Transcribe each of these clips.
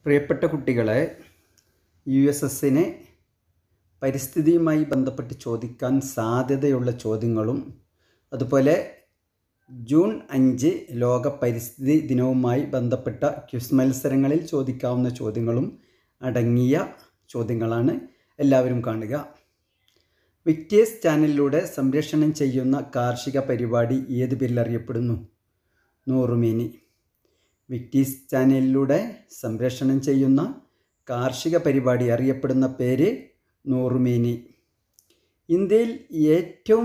പ്രിയപ്പെട്ട കുട്ടികളെ U S എസിന് പരിസ്ഥിതിയുമായി ബന്ധപ്പെട്ട് ചോദിക്കാൻ സാധ്യതയുള്ള ചോദ്യങ്ങളും അതുപോലെ ജൂൺ അഞ്ച് ലോക പരിസ്ഥിതി ദിനവുമായി ബന്ധപ്പെട്ട ക്വിസ് മത്സരങ്ങളിൽ ചോദിക്കാവുന്ന ചോദ്യങ്ങളും അടങ്ങിയ ചോദ്യങ്ങളാണ് എല്ലാവരും കാണുക വിക്ടേഴ്സ് ചാനലിലൂടെ സംപ്രേഷണം ചെയ്യുന്ന കാർഷിക പരിപാടി ഏത് പേരിൽ അറിയപ്പെടുന്നു നൂറുമേനി വിക്ടീസ് ചാനലിലൂടെ സംപ്രേഷണം ചെയ്യുന്ന കാർഷിക പരിപാടി അറിയപ്പെടുന്ന പേര് നൂറുമേനി ഇന്ത്യയിൽ ഏറ്റവും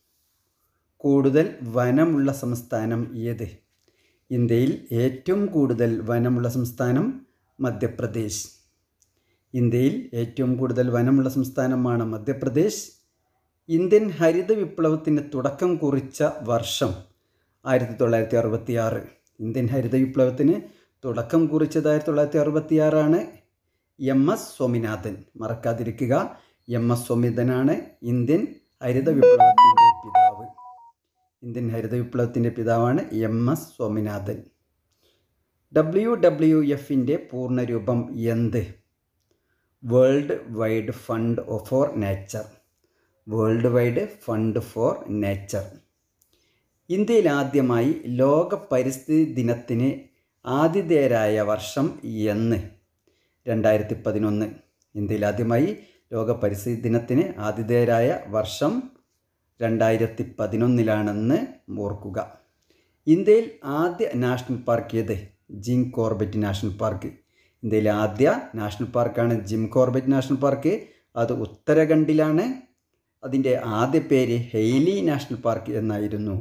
കൂടുതൽ വനമുള്ള സംസ്ഥാനം ഏത് ഇന്ത്യയിൽ ഏറ്റവും കൂടുതൽ വനമുള്ള സംസ്ഥാനം മധ്യപ്രദേശ് ഇന്ത്യയിൽ ഏറ്റവും കൂടുതൽ വനമുള്ള സംസ്ഥാനമാണ് മധ്യപ്രദേശ് ഇന്ത്യൻ ഹരിത വിപ്ലവത്തിന് തുടക്കം കുറിച്ച വർഷം ആയിരത്തി തൊള്ളായിരത്തി അറുപത്തി ആറ് ഇന്ത്യൻ ഹരിത വിപ്ലവത്തിന് തുടക്കം കുറിച്ചത് ആയിരത്തി തൊള്ളായിരത്തി അറുപത്തി ആറാണ് എം എസ് സ്വാമിനാഥൻ മറക്കാതിരിക്കുക എം എസ് സ്വാമിനാഥനാണ് ഇന്ത്യൻ ഹരിത വിപ്ലവത്തിൻ്റെ പിതാവ് ഇന്ത്യൻ ഹരിത വിപ്ലവത്തിൻ്റെ പിതാവാണ് M S Swaminathan W W എഫിൻ്റെ പൂർണ്ണരൂപം എന്ത് world wide fund for nature world wide fund for nature ഇന്ത്യയിൽ ആദ്യമായി ലോക പരിസ്ഥിതി ദിനത്തിന് ആതിഥേയരായ വർഷം എന്ന് രണ്ടായിരത്തി പതിനൊന്ന് ഇന്ത്യയിൽ ആദ്യമായി ലോക പരിസ്ഥിതി ദിനത്തിന് ആതിഥേയരായ വർഷം രണ്ടായിരത്തി പതിനൊന്നിലാണെന്ന് ഓർക്കുക ഇന്ത്യയിൽ ആദ്യ നാഷണൽ പാർക്ക് ഏത് ജിം കോർബറ്റ് നാഷണൽ പാർക്ക് ഇന്ത്യയിലെ ആദ്യ നാഷണൽ പാർക്കാണ് ജിം കോർബറ്റ് നാഷണൽ പാർക്ക് അത് ഉത്തരാഖണ്ഡിലാണ് അതിൻ്റെ ആദ്യ പേര് ഹെയ്ലി നാഷണൽ പാർക്ക് എന്നായിരുന്നു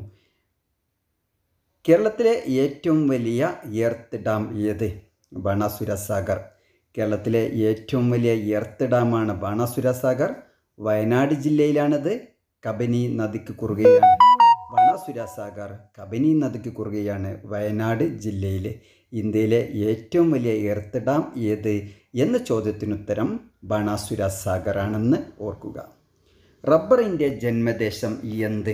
കേരളത്തിലെ ഏറ്റവും വലിയ എർത്ത് ഡാം ഏത് ബാണാസുര സാഗർ കേരളത്തിലെ ഏറ്റവും വലിയ എർത്ത് ഡാമാണ് ബാണാസുര സാഗർ വയനാട് ജില്ലയിലാണത് കബനി നദിക്ക് കുറുകയാണ് ബാണാസുര സാഗർ കബനി നദിക്ക് കുറുകയാണ് വയനാട് ജില്ലയിൽ ഇന്ത്യയിലെ ഏറ്റവും വലിയ എർത്ത് ഡാം ഏത് എന്ന ചോദ്യത്തിനുത്തരം ബാണാസുര സാഗറാണെന്ന് ഓർക്കുക റബ്ബറിൻ്റെ ജന്മദേശം എന്ത്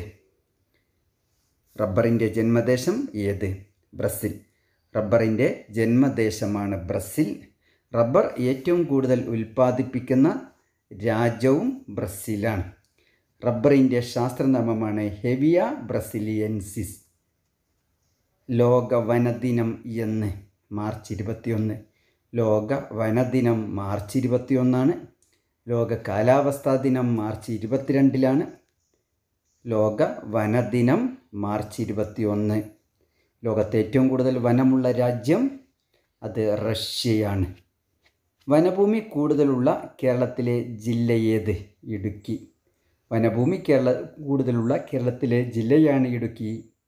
റബ്ബറിൻ്റെ ജന്മദേശം ഏത് ബ്രസിൽ റബ്ബറിൻ്റെ ജന്മദേശമാണ് ബ്രസിൽ റബ്ബർ ഏറ്റവും കൂടുതൽ ഉൽപ്പാദിപ്പിക്കുന്ന രാജ്യവും ബ്രസീലാണ് റബ്ബറിൻ്റെ ശാസ്ത്രനാമമാണ് ഹെവിയ ബ്രസിലിയൻസിസ് ലോക വനദിനം എന്ന് മാർച്ച് ഇരുപത്തിയൊന്ന് ലോക വനദിനം മാർച്ച് ഇരുപത്തിയൊന്നാണ് ലോക കാലാവസ്ഥാ ദിനം മാർച്ച് ഇരുപത്തിരണ്ടിലാണ് ലോക വനദിനം മാർച്ച് ഇരുപത്തിയൊന്ന് ലോകത്തെ ഏറ്റവും കൂടുതൽ വനമുള്ള രാജ്യം അത് റഷ്യയാണ് വനഭൂമി കൂടുതലുള്ള കേരളത്തിലെ ജില്ല ഏത് ഇടുക്കി വനഭൂമി കേരള കൂടുതലുള്ള കേരളത്തിലെ ജില്ലയാണ് ഇടുക്കി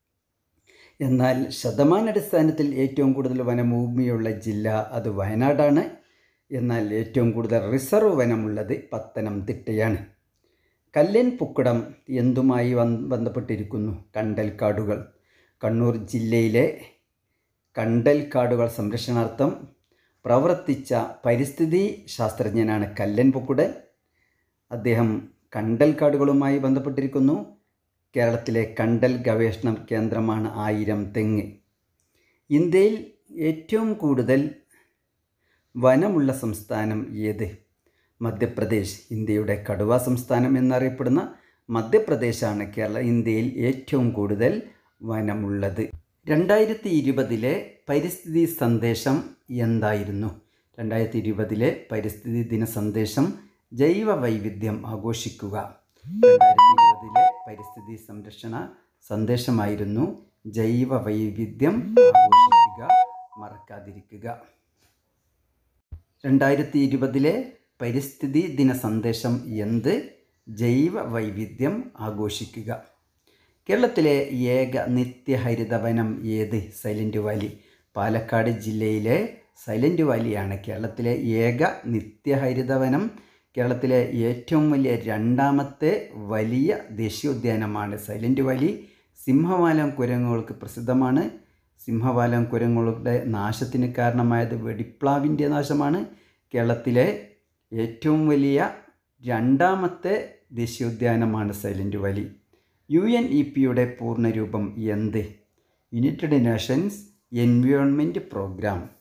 എന്നാൽ ശതമാനടിസ്ഥാനത്തിൽ ഏറ്റവും കൂടുതൽ വനഭൂമിയുള്ള ജില്ല അത് വയനാടാണ് എന്നാൽ ഏറ്റവും കൂടുതൽ റിസർവ് വനമുള്ളത് പത്തനംതിട്ടയാണ് കല്ലൻ പുക്കുടം എന്തുമായി ബന്ധപ്പെട്ടിരിക്കുന്നു കണ്ടൽക്കാടുകൾ കണ്ണൂർ ജില്ലയിലെ കണ്ടൽക്കാടുകൾ സംരക്ഷണാർത്ഥം പ്രവർത്തിച്ച പരിസ്ഥിതി ശാസ്ത്രജ്ഞനാണ് കല്ലൻ പൊക്കുടൻ അദ്ദേഹം കണ്ടൽക്കാടുകളുമായി ബന്ധപ്പെട്ടിരിക്കുന്നു കേരളത്തിലെ കണ്ടൽ ഗവേഷണ കേന്ദ്രമാണ് ആയിരം തെങ്ങ് ഇന്ത്യയിൽ ഏറ്റവും കൂടുതൽ വനമുള്ള സംസ്ഥാനം ഏത് മധ്യപ്രദേശ് ഇന്ത്യയുടെ കടുവ സംസ്ഥാനം എന്നറിയപ്പെടുന്ന മധ്യപ്രദേശാണ് കേരള ഇന്ത്യയിൽ ഏറ്റവും കൂടുതൽ വനമുള്ളത് രണ്ടായിരത്തി ഇരുപതിലെ പരിസ്ഥിതി സന്ദേശം എന്തായിരുന്നു രണ്ടായിരത്തി ഇരുപതിലെ പരിസ്ഥിതി ദിന സന്ദേശം ജൈവ വൈവിധ്യം ആഘോഷിക്കുക രണ്ടായിരത്തി ഇരുപതിലെ പരിസ്ഥിതി സംരക്ഷണ സന്ദേശമായിരുന്നു ജൈവ വൈവിധ്യം ആഘോഷിക്കുക മറക്കാതിരിക്കുക രണ്ടായിരത്തി ഇരുപതിലെ പരിസ്ഥിതി ദിന സന്ദേശം എന്ത് ജൈവ വൈവിധ്യം ആഘോഷിക്കുക കേരളത്തിലെ ഏക നിത്യഹരിതവനം ഏത് സൈലൻറ്റ് വാലി പാലക്കാട് ജില്ലയിലെ സൈലൻറ്റ് വാലിയാണ് കേരളത്തിലെ ഏക നിത്യഹരിതവനം കേരളത്തിലെ ഏറ്റവും വലിയ രണ്ടാമത്തെ വലിയ ദേശീയോദ്യാനമാണ് സൈലൻറ്റ് വാലി സിംഹവാലം കുരങ്ങുകൾക്ക് പ്രസിദ്ധമാണ് സിംഹവാലം കുരങ്ങുകളുടെ നാശത്തിന് കാരണമായത് വെടിപ്ലാവിൻ്റെ നാശമാണ് കേരളത്തിലെ ഏറ്റവും വലിയ രണ്ടാമത്തെ ദേശീയോദ്യാനമാണ് silent valley U N E പിയുടെ പൂർണ്ണരൂപം എന്ത് United Nations environment programme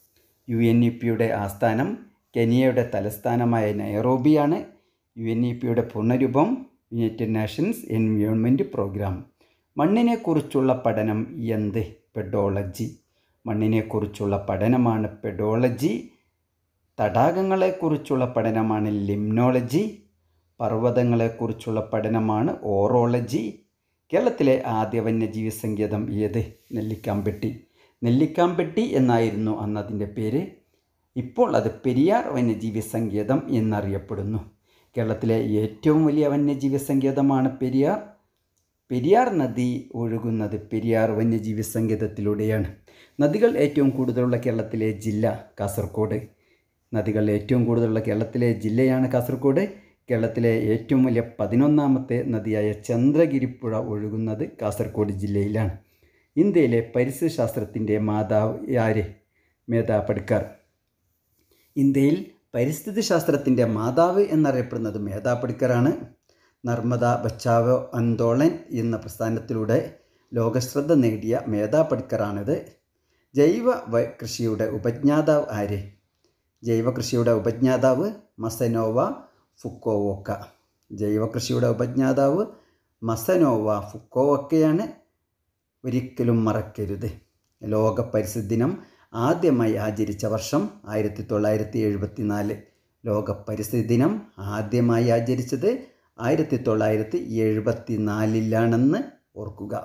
U N E പിയുടെ ആസ്ഥാനം കെനിയയുടെ തലസ്ഥാനമായ നൈറോബിയാണ് യു എൻ ഇ പിയുടെ പൂർണ്ണരൂപം യുണൈറ്റഡ് നാഷൻസ് എൻവയോൺമെൻറ്റ് പ്രോഗ്രാം മണ്ണിനെക്കുറിച്ചുള്ള പഠനം എന്ത് പെഡോളജി മണ്ണിനെക്കുറിച്ചുള്ള പഠനമാണ് പെഡോളജി തടാകങ്ങളെക്കുറിച്ചുള്ള പഠനമാണ് ലിംനോളജി പർവ്വതങ്ങളെക്കുറിച്ചുള്ള പഠനമാണ് ഓറോളജി കേരളത്തിലെ ആദ്യ വന്യജീവി സങ്കേതം ഏത് നെല്ലിക്കാമ്പെട്ടി നെല്ലിക്കാമ്പെട്ടി എന്നായിരുന്നു അന്ന് അതിൻ്റെ പേര് ഇപ്പോൾ അത് പെരിയാർ വന്യജീവി സങ്കേതം എന്നറിയപ്പെടുന്നു കേരളത്തിലെ ഏറ്റവും വലിയ വന്യജീവി സങ്കേതമാണ് പെരിയാർ പെരിയാർ നദി ഒഴുകുന്നത് പെരിയാർ വന്യജീവി സങ്കേതത്തിലൂടെയാണ് നദികൾ ഏറ്റവും കൂടുതലുള്ള കേരളത്തിലെ ജില്ല കാസർഗോഡ് നദികൾ ഏറ്റവും കൂടുതലുള്ള കേരളത്തിലെ ജില്ലയാണ് കാസർഗോഡ് കേരളത്തിലെ ഏറ്റവും വലിയ പതിനൊന്നാമത്തെ നദിയായ ചന്ദ്രഗിരിപ്പുഴ ഒഴുകുന്നത് കാസർഗോഡ് ജില്ലയിലാണ് ഇന്ത്യയിലെ പരിസ്ഥിതി ശാസ്ത്രത്തിൻ്റെ മാതാവ് ആര് മേധാ പട്കർ ഇന്ത്യയിൽ പരിസ്ഥിതി ശാസ്ത്രത്തിൻ്റെ മാതാവ് എന്നറിയപ്പെടുന്നത് മേധാ പട്കറാണ് നർമ്മദ ബച്ചാവോ ആന്തോളൻ എന്ന പ്രസ്ഥാനത്തിലൂടെ ലോകശ്രദ്ധ നേടിയ മേധാ പട്കറാണിത് ജൈവ വ- കൃഷിയുടെ ഉപജ്ഞാതാവ് ആര് ജൈവ കൃഷിയുടെ ഉപജ്ഞാതാവ് മസനോവ ഫുക്കോവോക്ക ജൈവ കൃഷിയുടെ ഉപജ്ഞാതാവ് മസനോവ ഫുക്കോവക്കയാണ് ഒരിക്കലും മറക്കരുത് ലോക പരിസ്ഥിതി ദിനം ആദ്യമായി ആചരിച്ച വർഷം ആയിരത്തി തൊള്ളായിരത്തി എഴുപത്തി നാല് ലോക പരിസ്ഥിതി ദിനം ആദ്യമായി ആചരിച്ചത് ആയിരത്തി തൊള്ളായിരത്തി എഴുപത്തി നാലിലാണെന്ന് ഓർക്കുക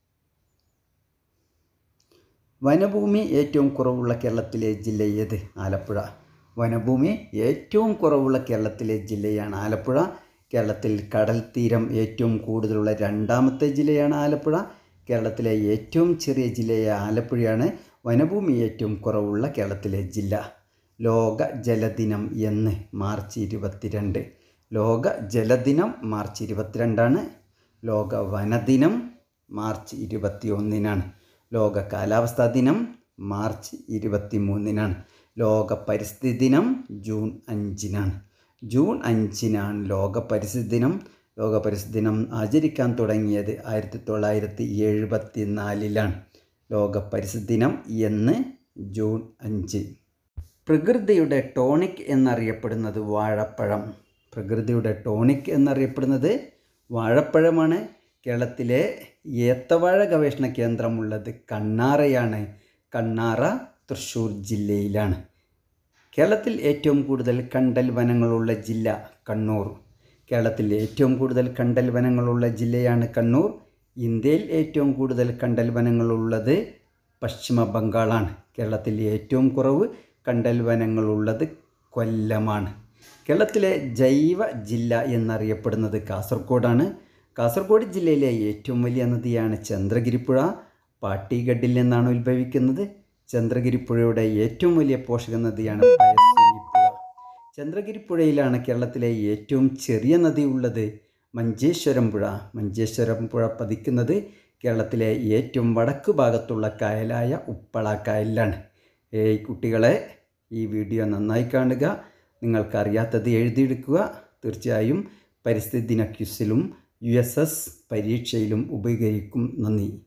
വനഭൂമി ഏറ്റവും കുറവുള്ള കേരളത്തിലെ ജില്ല ഏത് ആലപ്പുഴ വനഭൂമി ഏറ്റവും കുറവുള്ള കേരളത്തിലെ ജില്ലയാണ് ആലപ്പുഴ കേരളത്തിൽ കടൽ തീരം ഏറ്റവും കൂടുതലുള്ള രണ്ടാമത്തെ ജില്ലയാണ് ആലപ്പുഴ കേരളത്തിലെ ഏറ്റവും ചെറിയ ജില്ലയായ ആലപ്പുഴയാണ് വനഭൂമി ഏറ്റവും കുറവുള്ള കേരളത്തിലെ ജില്ല ലോക ജലദിനം എന്ന് മാർച്ച് ഇരുപത്തിരണ്ട് ലോക ജലദിനം മാർച്ച് ഇരുപത്തിരണ്ടാണ് ലോക വനദിനം മാർച്ച് ഇരുപത്തി ഒന്നിനാണ് ലോക കാലാവസ്ഥാ ദിനം മാർച്ച് ഇരുപത്തി മൂന്നിനാണ് ലോക പരിസ്ഥിതി ദിനം ജൂൺ അഞ്ചിനാണ് ജൂൺ അഞ്ചിനാണ് ലോക പരിസ്ഥിതി ദിനം ലോക പരിസ്ഥിതി ദിനം ആചരിക്കാൻ തുടങ്ങിയത് ആയിരത്തി തൊള്ളായിരത്തി എഴുപത്തി നാലിലാണ് ലോക പരിസ്ഥിതി ദിനം എന്ന് ജൂൺ അഞ്ച് പ്രകൃതിയുടെ ടോണിക് എന്നറിയപ്പെടുന്നത് വാഴപ്പഴം പ്രകൃതിയുടെ ടോണിക് എന്നറിയപ്പെടുന്നത് വാഴപ്പഴമാണ് കേരളത്തിലെ ഏത്തവാഴ ഗവേഷണ കേന്ദ്രമുള്ളത് കണ്ണാറയാണ് കണ്ണാറ തൃശ്ശൂർ ജില്ലയിലാണ് കേരളത്തിൽ ഏറ്റവും കൂടുതൽ കണ്ടൽ വനങ്ങളുള്ള ജില്ല കണ്ണൂർ കേരളത്തിൽ ഏറ്റവും കൂടുതൽ കണ്ടൽ വനങ്ങളുള്ള ജില്ലയാണ് കണ്ണൂർ ഇന്ത്യയിൽ ഏറ്റവും കൂടുതൽ കണ്ടൽ വനങ്ങളുള്ളത് പശ്ചിമ ബംഗാളാണ് കേരളത്തിൽ ഏറ്റവും കുറവ് കണ്ടൽ വനങ്ങളുള്ളത് കൊല്ലമാണ് കേരളത്തിലെ ജൈവ ജില്ല എന്നറിയപ്പെടുന്നത് കാസർഗോഡാണ് കാസർഗോഡ് ജില്ലയിലെ ഏറ്റവും വലിയ നദിയാണ് ചന്ദ്രഗിരിപ്പുഴ പാട്ടിഗഡിൽ നിന്നാണ് ഉത്ഭവിക്കുന്നത് ചന്ദ്രഗിരിപ്പുഴയുടെ ഏറ്റവും വലിയ പോഷക നദിയാണ് പയസ്വിനിപ്പുഴ ചന്ദ്രഗിരിപ്പുഴയിലാണ് കേരളത്തിലെ ഏറ്റവും ചെറിയ നദി ഉള്ളത് മഞ്ചേശ്വരം പുഴ മഞ്ചേശ്വരം പുഴ പതിക്കുന്നത് കേരളത്തിലെ ഏറ്റവും വടക്ക് ഭാഗത്തുള്ള കായലായ ഉപ്പള കായലിലാണ് ഏയ് കുട്ടികളെ ഈ വീഡിയോ നന്നായി കാണുക നിങ്ങൾക്കറിയാത്തത് എഴുതിയെടുക്കുക തീർച്ചയായും പരിസ്ഥിതി ദിന ക്വിസിലും യു എസ് എസ് പരീക്ഷയിലും ഉപകരിക്കും നന്ദി